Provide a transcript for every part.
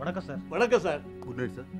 வணக்கம் சார் வணக்கம் sir good night sir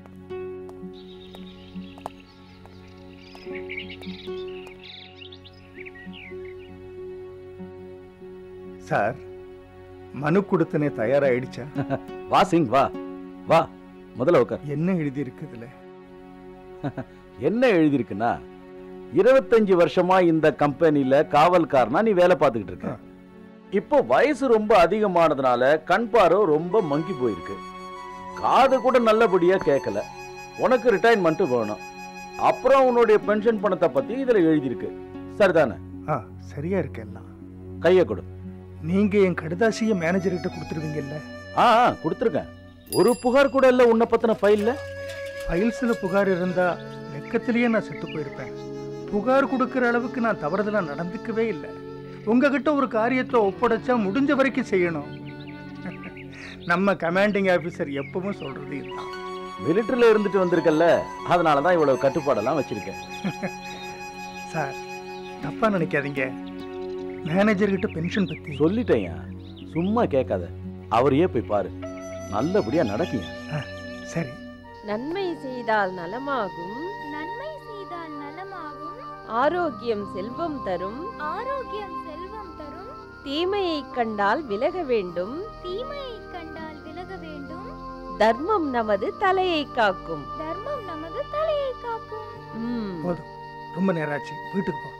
sir மனு கொடுத்தனே தயாராயிடுச்சா வா சிங் வா வா முதல்ல உட்கார் என்ன எழுதி இருக்குதுல என்ன எழுதியிருக்குன்னா இருபத்தஞ்சு வருஷமா இந்த கம்பெனில காவல்காரனா நீ வேலை பார்த்துக்கிட்டு இருக்க இப்போ வயசு ரொம்ப அதிகமானதுனால கண் பார்வை ரொம்ப மங்கி போயிருக்கு காது கூட நல்லபடியா கேட்கல உனக்கு ரிட்டைர்மெண்ட் வேணும் அப்புறம் உன்னுடைய பென்ஷன் பணத்தை பத்தி இதுல எழுதியிருக்கு சரிதானே ஆ சரியா இருக்கு எல்லாம் கையை கொடு நீங்க என் கடுதாசிய மேனேஜர் கிட்ட கொடுத்துருவீங்கல்ல ஆ ஆ, கொடுத்துருக்கேன் ஒரு புகார் கூட இல்ல உன்னை பத்தின ஃபைல்ல ஃபைல்ஸ்ல புகார் இருந்தா வெக்கத்திலேயே நான் செத்து போயிருப்பேன் புகார் கொடுக்கிற அளவுக்கு நான் தவறுதலா நடந்துக்கவே இல்லை உங்ககிட்ட ஒரு காரியத்தை ஒப்படைச்சா முடிஞ்ச வரைக்கும் செய்யணும் நம்ம கமாண்டிங் ஆபீசர் எப்பவும் சொல்றது இதுதான் மிலிட்டரியில இருந்துட்டு வந்திருக்கல்ல அதனால தான் இவ்வளவு கட்டுப்பாடெல்லாம் வச்சிருக்கேன் சார் தப்பா நினைக்காதீங்க மேனேஜர் கிட்ட பென்ஷன் பத்தி சொல்லிட்டேயா சும்மா கேட்காத அவரையே போய் பாரு நல்லபடியா நடக்குங்க சரி நன்மை செய்தால் நலமாகும் நன்மை செய்தால் நலமாகும் ஆரோக்கியம் செல்வம் தரும் ஆரோக்கியம் செல்வம் தரும் தீமையை கண்டால் விலக வேண்டும் தீமையை கண்டால் விலக வேண்டும் தர்மம் நமது தலையை காக்கும் தர்மம் நமது தலையை காக்கும் ம், போதும் ரொம்ப நேரம் ஆச்சு வீட்டுக்கு போ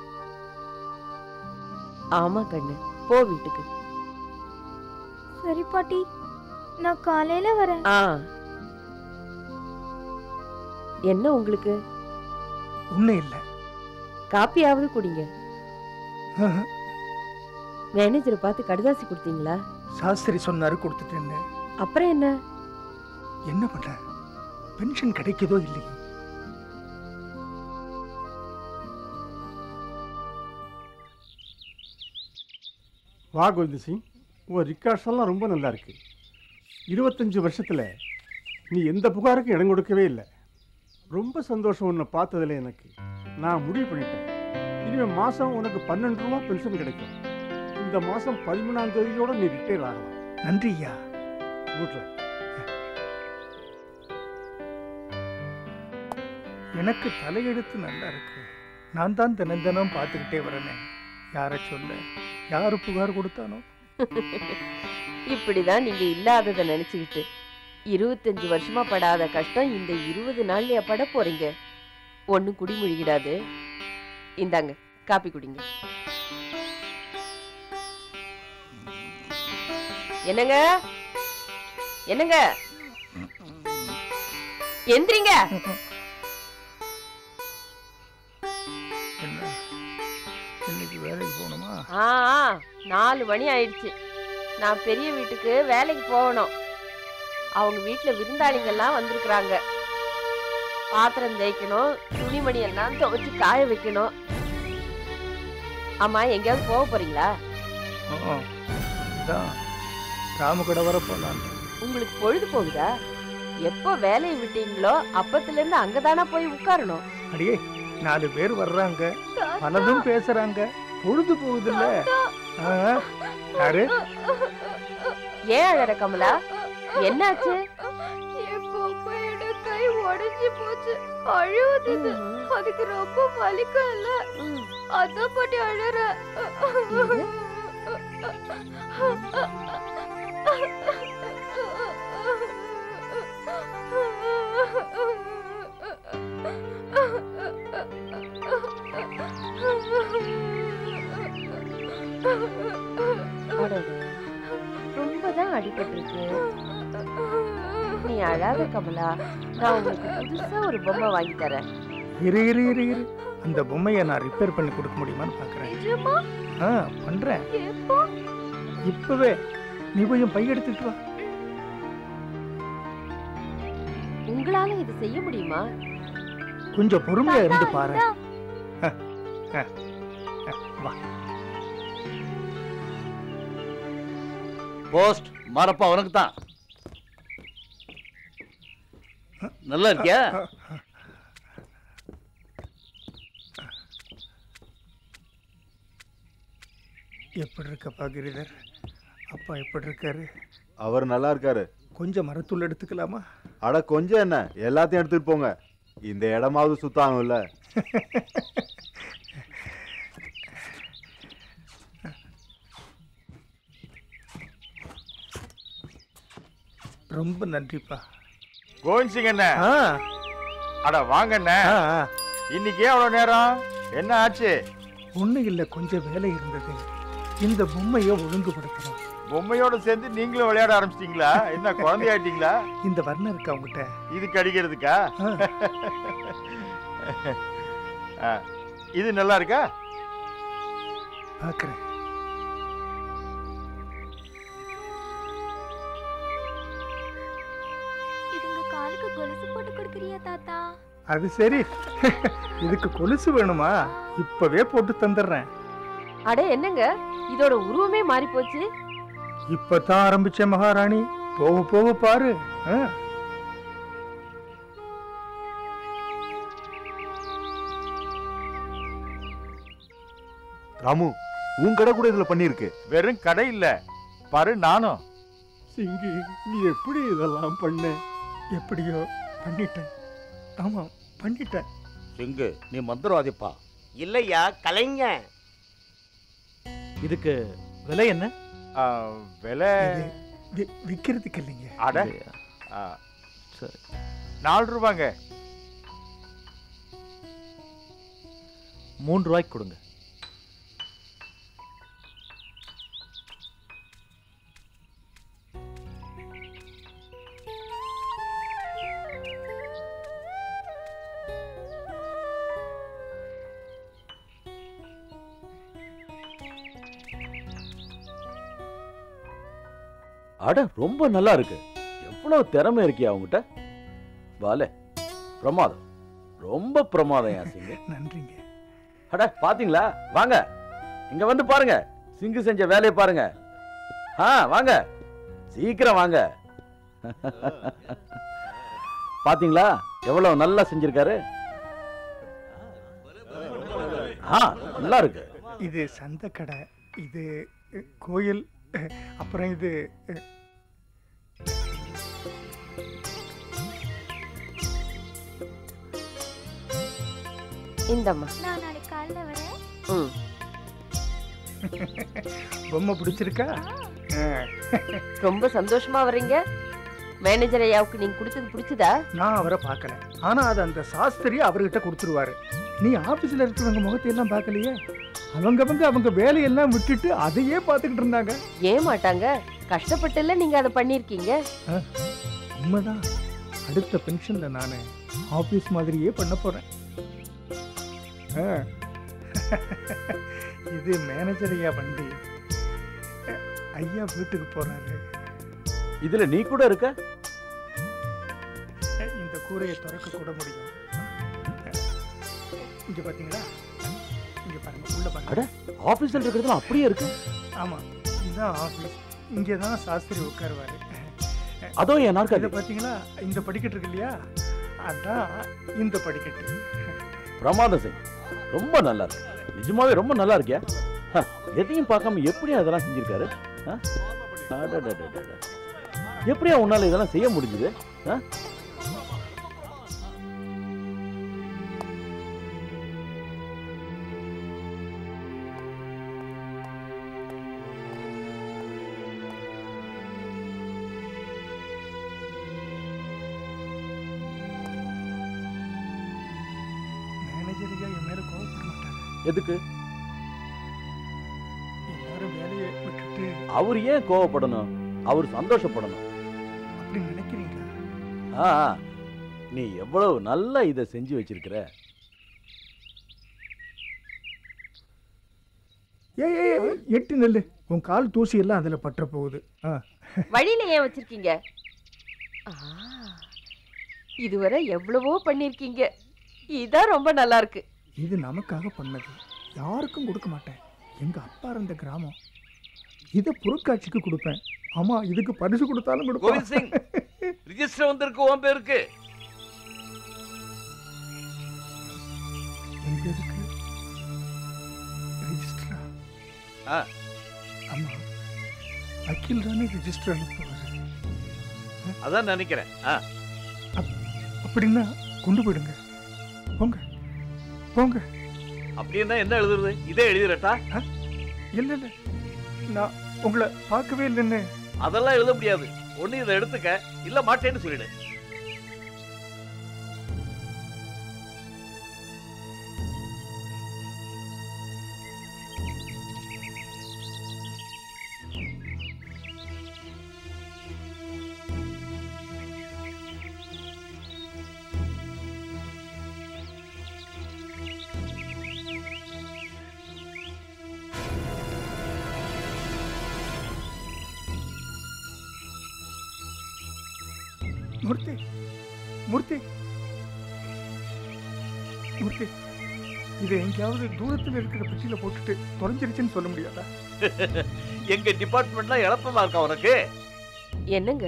ஆமா கண்ணு போ வீட்டுக்கு சரி பாட்டி நான் காலையில வரேன் ஆ என்ன உங்களுக்கு ஒன்றும் இல்லை காப்பியாவது குடிங்க மேனேஜரை பார்த்து கடுதாசி கொடுத்தீங்களா சாஸ்திரி சொன்னாரு கொடுத்துட்டேன்னு அப்புறம் என்ன என்ன பண்ண பென்ஷன் கிடைக்குதோ இல்லையோ வா கோவிந்த் சிங் உன் ரிக்கார்ட்ஸ் எல்லாம் ரொம்ப நல்லா இருக்கு இருபத்தஞ்சு வருஷத்துல நீ எந்த புகாருக்கும் இடம் கொடுக்கவே இல்லை ரொம்ப சந்தோஷம் உன்னை பார்த்ததுல எனக்கு நான் முடிவு பண்ணிட்டேன் இனிமேல் மாதம் உனக்கு பன்னெண்டு ரூபா பென்ஷன் கிடைக்கும் இந்த மாதம் பதிமூணாம் தேதியோட நீ ரிட்டையர் ஆகலாம் நன்றி ஐயா வீட்டில் எனக்கு தலையெழுத்து நல்லா இருக்கு நான் தான் தினம் தினம் பார்த்துக்கிட்டே வரேனே யாரை சொல்ல யாரு புகார் கொடுத்தானோ இப்படிதான் நீங்க இல்லாததை நினைச்சுக்கிட்டு இருபத்தஞ்சு வருஷமா படாத கஷ்டம் இந்த இருபது நாள்லயா பட போறீங்க ஒண்ணும் குடிமுழுகிடாது இந்தாங்க காப்பி குடிங்க என்னங்க என்னங்க எந்திரிங்க என்ன இன்னைக்கு வேலைக்கு போகணுமா ஆ ஆ, நாலு மணி ஆயிடுச்சு நான் பெரிய வீட்டுக்கு வேலைக்கு போகணும் அவங்க வீட்டில் விருந்தாளிங்கெல்லாம் வந்திருக்கிறாங்க பாத்திரம் தேய்க்கணும் துணிமணி எல்லாம் துவைச்சு காய வைக்கணும் ஆமா எங்கேயாவது போக போறீங்களா ஆ, இதான் ராமகடை வர போலாம் உங்களுக்கு பொழுது போகுதா எப்போ வேலையை விட்டீங்களோ அப்பத்துல இருந்து அங்கதானா போய் உட்காரணும் அடியே நாலு பேர் வர்றாங்க பலதும் பேசுறாங்க பொழுது போகுதுல்ல ஆ, யாரு ஏன் அழற கமலா என்னாச்சு என் பொம்மையோட கை உடைஞ்சு போச்சு அழுவுது அதுக்கு ரொம்ப வலிக்கும்ல அதான் பாட்டி அழற அடடே, ரொம்பதான் அடிபட்டிருக்கு நீ அழாத கமலா நான் உங்களுக்கு புதுசா ஒரு பொம்மை வாங்கி தரேன் இரு இரு இரு இரு அந்த பொம்மையை நான் ரிப்பேர் பண்ணி கொடுக்க முடியுமான்னு பார்க்குறேன் நிஜமா ஆ பண்றேன் எப்போ இப்பவே நீ போய் என் பை எடுத்துட்டு வா உங்களால இது செய்ய முடியுமா கொஞ்சம் பொறுமையா இருந்து பாரு இந்தா. வா போஸ்ட் மறப்பா உனக்கு தான் நல்லா இருக்கியா எப்படி இருக்கப்பா கிரிதர் அப்பா எப்படி இருக்காரு அவர் நல்லா இருக்காரு கொஞ்சம் மரத்தூள் எடுத்துக்கலாமா அட கொஞ்சம் என்ன எல்லாத்தையும் எடுத்துட்டு போங்க இந்த இடமாவது சுத்தாகும்ல ரொம்ப நன்றிப்பா கோவிந்த் என்ன ஆ அட வாங்க அண்ணே ஆ ஆ. இன்னைக்கு எவ்வளோ நேரம் என்ன ஆச்சு ஒண்ணும் இல்லை கொஞ்சம் வேலை இருந்தது இந்த பொம்மையை ஒழுங்குபடுத்தணும் பொம்மையோட சேர்ந்து நீங்களும் விளையாட ஆரம்பிச்சிட்டீங்களா என்ன குழந்தையாயிட்டீங்களா இந்த வர்ணம் இருக்கா உங்ககிட்ட இதுக்கு அடிக்கிறதுக்கா ஆ, ஆ, இது நல்லா இருக்கா பார்க்கறேன் இதுங்க காலுக்கு கொலுசு போட்டு கொடுக்குறியா தாத்தா அது சரி இதுக்கு கொலுசு வேணுமா இப்பவே போட்டு தந்துடுறேன் அட என்னங்க இதோட உருவமே மாறி போச்சு இப்பதான் ஆரம்பிச்ச மகாராணி போக போக பாரு ஆ. ராமு உன் கடை கூட இதுல பண்ணிருக்கு வெறும் கடை இல்ல பாரு நானும் சிங்கி நீ எப்படி இதெல்லாம் பண்ண எப்படியோ பண்ணிட்டேன் ஆமா பண்ணிட்டேன் சிங்கு நீ மந்திரவாதிப்பா இல்லையா கலைஞன் இதுக்கு விலை என்ன ஆ, விலை இது வி- விக்கிறதுக்கு இல்லைங்க அட இல்லையா? ஆ, சரி நாலு ரூபாங்க மூன்று ரூபாய்க்கு கொடுங்க அட ரொம்ப நல்லா இருக்கு எவ்வளவு திறமை இருக்கியா அவங்ககிட்ட வாலே பிரமாதம் ரொம்ப பிரமாதம் என் சிங்கு நன்றிங்க அட பாத்தீங்களா வாங்க இங்க வந்து பாருங்க சிங்கு செஞ்ச வேலையை பாருங்க ஆ வாங்க சீக்கிரம் வாங்க பாத்தீங்களா எவ்வளவு நல்லா செஞ்சிருக்காரு ஆ நல்லா இருக்கு இது சந்தை கடை இது அ, கோயில் அ, அப்புறம் இது அ, இந்தம்மா நான் நாளைக்கு காலைல வரேன் ம் பொம்மை பிடிச்சிருக்கா ஆ, ரொம்ப சந்தோஷமா வர்றீங்க மேனேஜர் ஐயாவுக்கு நீங்க கொடுத்தது பிடிச்சதா நான் அவரை பார்க்கல ஆனா அது அந்த சாஸ்திரி அவர்கிட்ட கொடுத்துருவாரு நீ ஆபீஸ்ல இருக்கிறவங்க முகத்தை எல்லாம் பார்க்கலையே அவங்கவங்க அவங்க வேலையெல்லாம் விட்டுட்டு அதையே பார்த்துக்கிட்டு இருந்தாங்க ஏன் மாட்டாங்க கஷ்டப்பட்டுல நீங்க அதை பண்ணிருக்கீங்க உண்மைதான் அடுத்த பென்ஷன்ல நான் ஆபீஸ் மாதிரியே பண்ண போறேன் ஆ. இது மேனேஜர் ஐயா வண்டி அ, ஐயா வீட்டுக்கு போறாரு இதுல நீ கூட இருக்க அ, இந்த கூரையை திறக்க கூட முடியும் இங்க பாத்தீங்களா இங்க பாருங்க உள்ள பாருங்க அட. ஆபீஸ்ல இருக்கிறதுல அப்படியே இருக்கு ஆமா இதுதான் ஆபீஸ் இங்கே தான் சாஸ்திரி உட்காருவாரு அதோ என் இதை நாற்காலி பாத்தீங்களா இந்த படிக்கட்டு இருக்கு இல்லையா அதான் இந்த படிக்கட்டு பிரமாதம் சிங் ரொம்ப நல்லா இருக்கு நிஜமாவே ரொம்ப நல்லா இருக்கியா ஹ, எதையும் பார்க்காம எப்படி அதெல்லாம் செஞ்சிருக்காரு ஆ? அடடடடட. எப்படியா உன்னால இதெல்லாம் செய்ய முடிஞ்சது மேனேஜர் ஐயா என் மேல கோவப்பட மாட்டாங்க எதுக்கு எல்லாரும் வேலையை விட்டுட்டு அவர் ஏன் கோவப்படணும் அவர் சந்தோஷப்படணும் அப்படி நினைக்கிறீங்களா ஆ ஆ. நீ எவ்வளவு நல்லா இதை செஞ்சு வச்சிருக்கிற ஏய் ஏய், ஏய், எட்டு நெல்லு உன் கால் தூசி எல்லாம் அதுல பற்ற போகுது ஆ வழியில ஏன் வச்சிருக்கீங்க ஆ, இதுவரை எவ்வளவோ பண்ணிருக்கீங்க இதான் ரொம்ப நல்லா இருக்கு இது நமக்காக பண்ணது யாருக்கும் கொடுக்க மாட்டேன் எங்க அப்பா இருந்த கிராமம் இதை பொருட்காட்சிக்கு கொடுப்பேன் ஆமா இதுக்கு பரிசு கொடுத்தாலும் கொடுப்பேன் கோவிந்த் சிங் ரிஜிஸ்டர் வந்திருக்கு உன் பேருக்கு எங்க இருக்கு ரெஜிஸ்டரா ஆ. ஆமா அகில் தானே ரெஜிஸ்டர் அனுப்புவாரு அதான் நினைக்கிறேன் ஆ, அப்படின்னா கொண்டு போயிடுங்க போங்க போங்க அப்படின்னா என்ன எழுதுறது இதே எழுதிரட்டா இல்ல இல்ல நான் உங்களை பார்க்கவே இல்லைன்னு அதெல்லாம் எழுத முடியாது ஒண்ணு இதை எடுத்துக்க இல்ல மாட்டேன்னு சொல்லிடு மூர்த்தி மூர்த்தி மூர்த்தி இதை எங்கேயாவது தூரத்தில் இருக்கிற பெட்டியில போட்டுட்டு தொலைஞ்சிருச்சுன்னு சொல்ல முடியாதா எங்க டிபார்ட்மெண்ட்லாம் இழப்பமா இருக்கா உனக்கு என்னங்க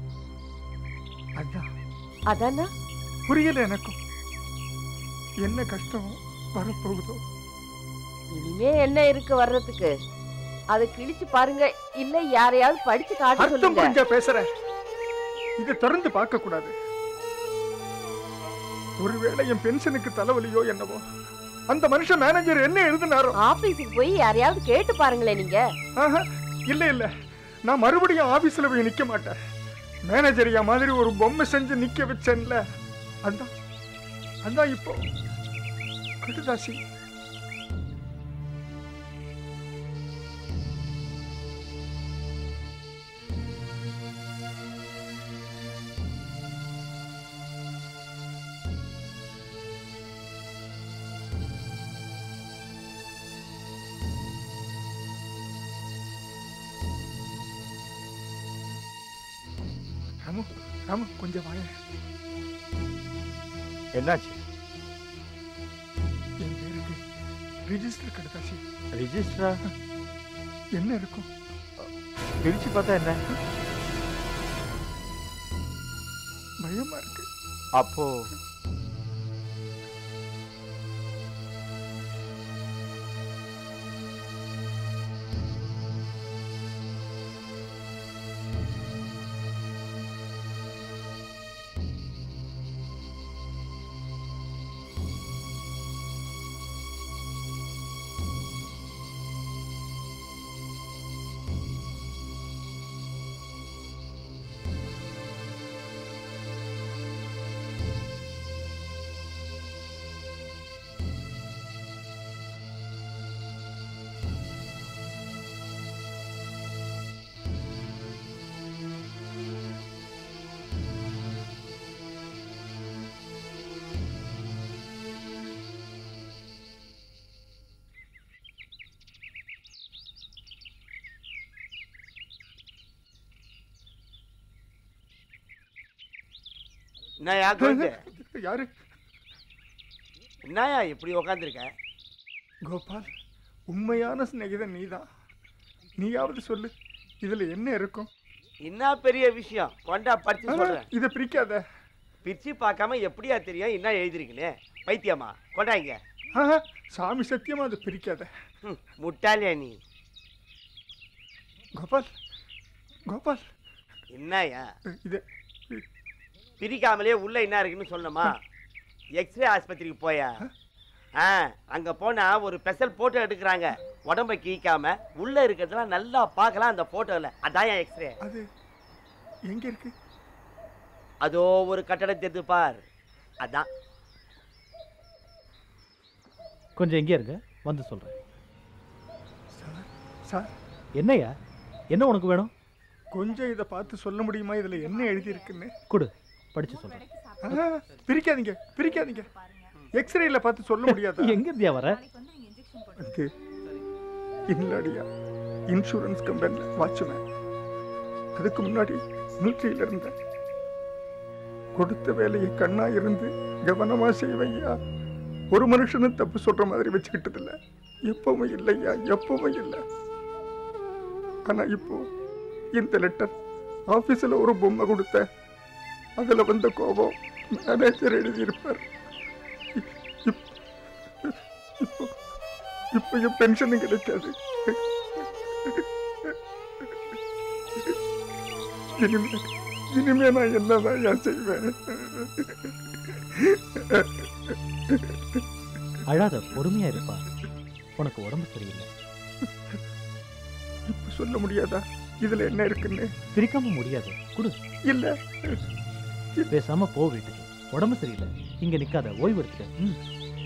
அதான் அதானா புரியல எனக்கும் என்ன கஷ்டம் வரப்போகுதோ இனிமே என்ன இருக்கு வர்றதுக்கு அதை கிழிச்சு பாருங்க இல்ல யாரையாவது படிச்சு காட்ட அர்த்தம் சொல்லுங்க புரிஞ்சா பேசுற இதை திறந்து பார்க்க கூடாது ஒருவேளை என் பென்ஷனுக்கு தலைவலியோ என்னவோ அந்த மனுஷன் மேனேஜர் என்ன எழுதினாரோ ஆபீஸுக்கு போய் யாரையாவது கேட்டு பாருங்களேன் நீங்க ஆஹா, இல்ல இல்ல நான் மறுபடியும் ஆபீஸ்ல போய் நிக்க மாட்டேன் மேனேஜரியா மாதிரி ஒரு பொம்மை செஞ்சு நிக்க வச்சேன்ல அதான் அதான் இப்போ கடுதாசி ராமு ராமு கொஞ்சம் வாய என்னாச்சு என் பேருக்கு ரிஜிஸ்டர் கடுதாசி ரிஜிஸ்டரா என்ன இருக்கும் பிரிச்சு பார்த்தா என்ன பயமா இருக்கு அப்போ என்னயா கோவிந்து யாரு என்னயா இப்படி உக்காந்துருக்க கோபால் உண்மையான சிநேகிதன் நீதான் நீயாவது சொல்லு இதுல என்ன இருக்கும் என்ன பெரிய விஷயம் கொண்டா படிச்சு சொல்றேன் இதை பிரிக்காத பிரிச்சு பார்க்காம எப்படியா தெரியும் என்ன எழுதிருக்குன்னு பைத்தியமா கொண்டா இங்க ஆஹா, சாமி சத்தியமா அதை பிரிக்காத ம், முட்டாளியா நீ கோபால் கோபால் என்னயா இது பிரிக்காமலே உள்ள என்ன இருக்குன்னு சொல்லணுமா எக்ஸ்ரே ஆஸ்பத்திரிக்கு போயா ஆ அங்க போனா ஒரு ஸ்பெஷல் போட்டோ எடுக்கிறாங்க உடம்ப கீக்காம உள்ள இருக்கிறதெல்லாம் நல்லா பார்க்கலாம் அந்த போட்டோல அதான் எக்ஸ்ரே அது எங்க இருக்கு அதோ ஒரு கட்டடம் தெரிந்து பார் அதான் கொஞ்சம் எங்கே இருங்க வந்து சொல்கிறேன் சார் சார் என்னய்யா என்ன உனக்கு வேணும் கொஞ்சம் இதை பார்த்து சொல்ல முடியுமா இதுல என்ன எழுதியிருக்குன்னு கொடு படித்து சொல்கிறேன் ஆஹா, பிரிக்காதீங்க பிரிக்காதீங்க எக்ஸ்ரேல பார்த்து சொல்ல முடியாதா எங்க இருந்தியா வர அது இல்லடியா இன்சூரன்ஸ் கம்பெனியில் வாட்ச்மேன் அதுக்கு முன்னாடி மிலிட்ரியில் இருந்தேன் கொடுத்த வேலையை கண்ணா இருந்து கவனமா செய்வையா ஒரு மனுஷனும் தப்பு சொல்ற மாதிரி வச்சுக்கிட்டது இல்ல எப்பவும் இல்லையா எப்பவும் இல்லை ஆனா இப்போ இந்த லெட்டர் ஆபீஸ்ல ஒரு பொம்மை கொடுத்த அதுல வந்த கோபம் மேனேஜர் எழுதியிருப்பார் இப்- இப்- இப்போ இப்போ என் பென்ஷனும் கிடைக்காது இனிமே இனிமே நான் என்னதான் ஏன் செய்வேன் அழாத பொறுமையா இருப்பா உனக்கு உடம்பு சரியில்லை இப்ப சொல்ல முடியாதா இதுல என்ன இருக்குன்னு பிரிக்காம முடியாது குடு இல்ல பேசாம போ வீட்டுக்கு உடம்பு சரியில்லை இங்க நிக்காத ஓய்வு எடுத்துக்க ம்.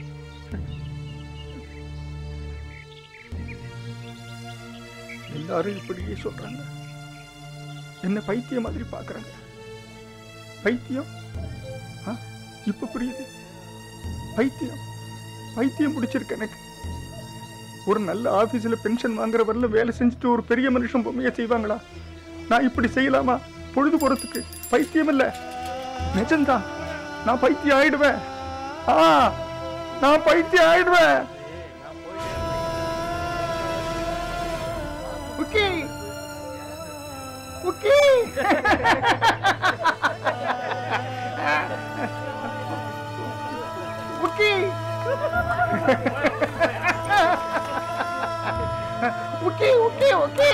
எல்லாரும் இப்படியே சொல்றாங்க என்ன பைத்தியம் மாதிரி பாக்குறாங்க பைத்தியம் ஆ, இப்ப புரியுது பைத்தியம் பைத்தியம் பிடிச்சிருக்கு எனக்கு ஒரு நல்ல ஆபீஸ்ல பென்ஷன் வாங்குற வரல வேலை செஞ்சுட்டு ஒரு பெரிய மனுஷன் பொம்மையை செய்வாங்களா நான் இப்படி செய்யலாமா பொழுது போறதுக்கு பைத்தியம் இல்ல நிஜம்தான் நான் பைத்தியம் ஆயிடுவேன் ஆ நான் பைத்தியம் ஆயிடுவேன் okay okay okay okay okay okay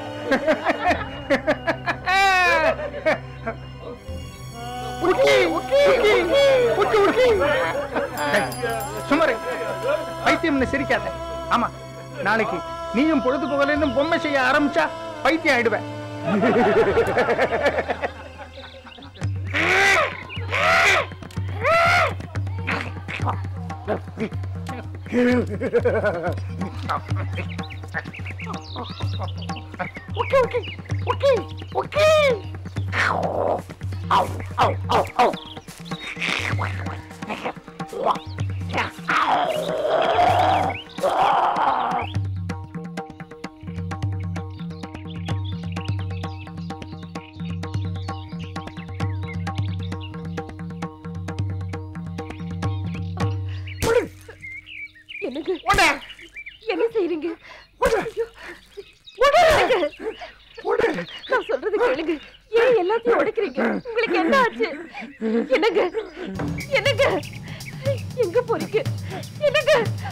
okay okay okay okay சுமாரு பைத்தியம் சிரிக்காத ஆமா நாளைக்கு நீயும் பொழுது போகலன்னு பொம்மை செய்ய ஆரம்பிச்சா பைத்தியம் ஆயிடுவேன் okay okay okay okay Au, au, au, au. என்னங்க என்ன செய்றீங்க ஐயோ. என்னங்க? நான் சொல்றது கேளுங்க ஏன் எல்லாத்தையும் உடைக்கிறீங்க உங்களுக்கு என்ன ஆச்சு என்னங்க என்னங்க எங்க போறீங்க என்னங்க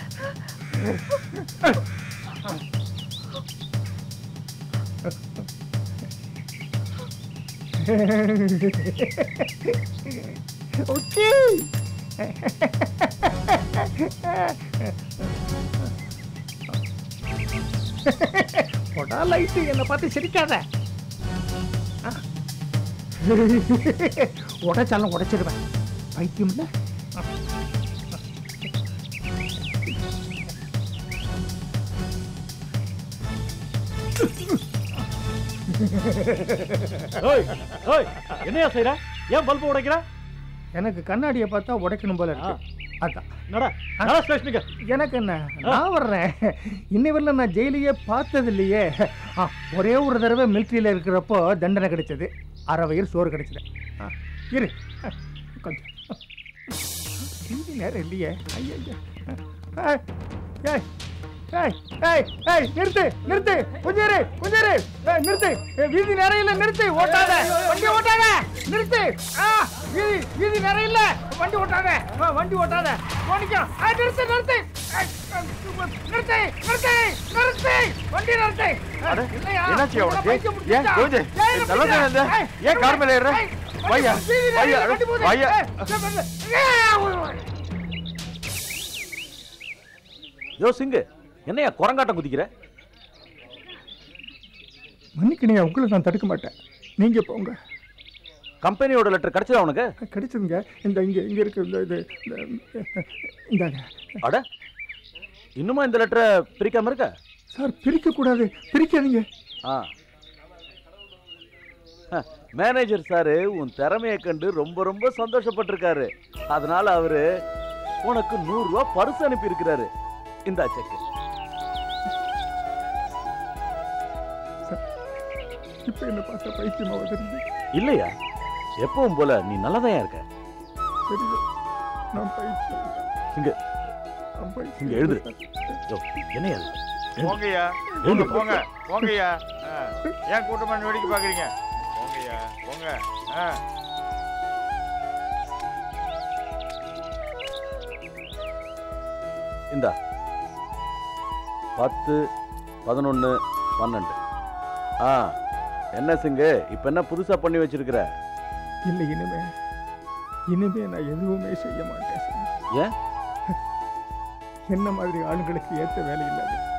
ஓகே போடா லைட்டு என்னை பார்த்து சிரிக்காத ஆ. உடைச்சாலும் உடைச்சிடுவேன் பைத்தியம் இல்ல ஓய் ஓய் என்னையா செய்யற ஏன் பல்பு உடைக்கிற எனக்கு கண்ணாடியை பார்த்தா உடைக்கணும் போல இருக்கு அதான் நட நட ஸ்டேஷனுக்கு எனக்கு என்ன நான் வர்றேன் இன்னை வரல நான் ஜெயிலையே பார்த்தது இல்லையே ஆ, ஒரே ஒரு தடவை மிலிட்ரியில் இருக்கிறப்போ தண்டனை கிடைச்சது அரை வயிறு சோறு கிடைச்சது ஆ, இரு ஆ, கொஞ்சம் மீதி நேரம் இல்லையே ஐயா ஐயா ஏய் ஏய் ஏய் ஏய் நிறுத்து நிறுத்து கொஞ்சம் இரு கொஞ்சம் இரு ஏய் நிறுத்து ஏய், வீதி நேரம் இல்ல நிறுத்து ஓட்டாத வண்டி ஓட்டாத நிறுத்து ஆ வீதி வீதி நேரம் இல்ல வண்டி ஓட்டாத ஆ, வண்டி ஓட்டாத போனிக்கோ ஆ நிறுத்து நிறுத்து ஏய், நிறுத்து நிறுத்து நிறுத்து வண்டி நிறுத்து அட, இல்லையா? என்னாச்சு உங்களை அவனுக்கு? பைத்தியம் ஏன் பிடிச்சிச்சா? கோஜே, ஏன் இப்படி நல்லா தானே இருந்த? ஏய், ஏன் கார் மேல ஏறுற? ஏய், வண்டி வாயா, வீதி நேரம் வாயா, இல்ல, வண்டி போகுது. வாயா. ஏய், யோ சிங்கு என்னையா குரங்காட்டம் குதிக்கிற மன்னிக்கணியா உங்களை நான் தடுக்க மாட்டேன் நீங்க போங்க கம்பெனியோட லெட்டர் கிடைச்சதா உனக்கு கிடைச்சதுங்க இந்த இங்க இங்க இருக்கு இந்த இது இந்த- இந்தாங்க அட இன்னுமா இந்த லெட்டரை பிரிக்காம இருக்க சார் பிரிக்க கூடாது பிரிக்காதீங்க ஆ மேனேஜர் சாரு உன் திறமையை கண்டு ரொம்ப ரொம்ப சந்தோஷப்பட்டிருக்காரு அதனால அவரு உனக்கு நூறு ரூபாய் பரிசு அனுப்பி இருக்கிறாரு இந்தா செக் இப்ப என்ன பார்த்தா பைத்தியமா வருது இல்லையா எப்பவும் போல நீ நல்லதான் இருக்க தெரியுது நான் பைத்தியம் இங்க நான் பைத்தியம் இங்க எழுது யோ, என்னையா இது? போங்கய்யா எழுந்து போங்க போங்க போங்கய்யா ஆ, ஏன் கூட்டமா வேடிக்கை பாக்குறீங்க போங்கய்யா போங்க ஆ இந்தா பத்து பதினொன்று பன்னெண்டு ஆ என்ன சிங்கு இப்போ என்ன புதுசாக பண்ணி வச்சிருக்கிற இல்லை இனிமே இனிமே நான் எதுவுமே செய்ய மாட்டேன் சார் ஏன் என்ன மாதிரி ஆளுங்களுக்கு ஏத்த வேலை இல்லாது